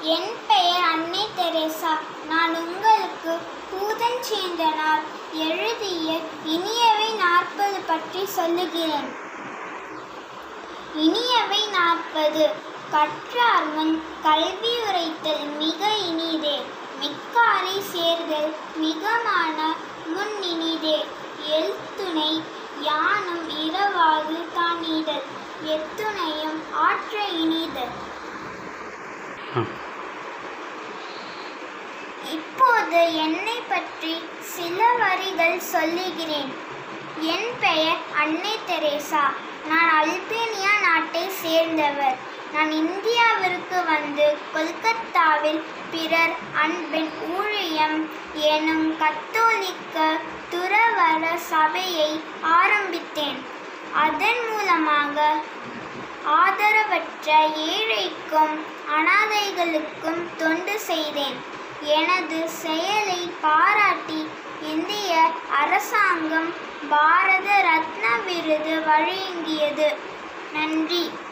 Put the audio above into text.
என் பெயர் அன்னை தெரேசா நான் உங்களுக்கு பூதன் சேந்தனார் எழுதிய இனியவை நாற்பது பற்றி சொல்லுகிறேன் இனியவை நாற்பது கற்றார் முன் கல்வி உரைத்தல் மிக இனிதே மிக்காரை சேர்தல் மிகமான முன் இனிதே எழுத்துணை யானும் இரவாது தானீதல் எத்துணையும் ஆற்ற இனிதல் ஆ இப்போது என்னை பற்றி சில வரிகள் சொல்லுகிறேன் என் பெயர் அன்னை தெரேசா நான் அல்பேனியா நாட்டை சேர்ந்தவர் நான் இந்தியாவிற்கு வந்து கொல்கத்தாவில் பிறர் அன்பின் ஊழியம் எனும் கத்தோலிக்க துறவர சபையை ஆரம்பித்தேன் அதன் மூலமாக ஆதரவற்ற ஏழைக்கும் அனாதைகளுக்கும் தொண்டு செய்தேன் எனது செயலை பாராட்டி இந்திய அரசாங்கம் பாரத ரத்னா விருது வழங்கியது நன்றி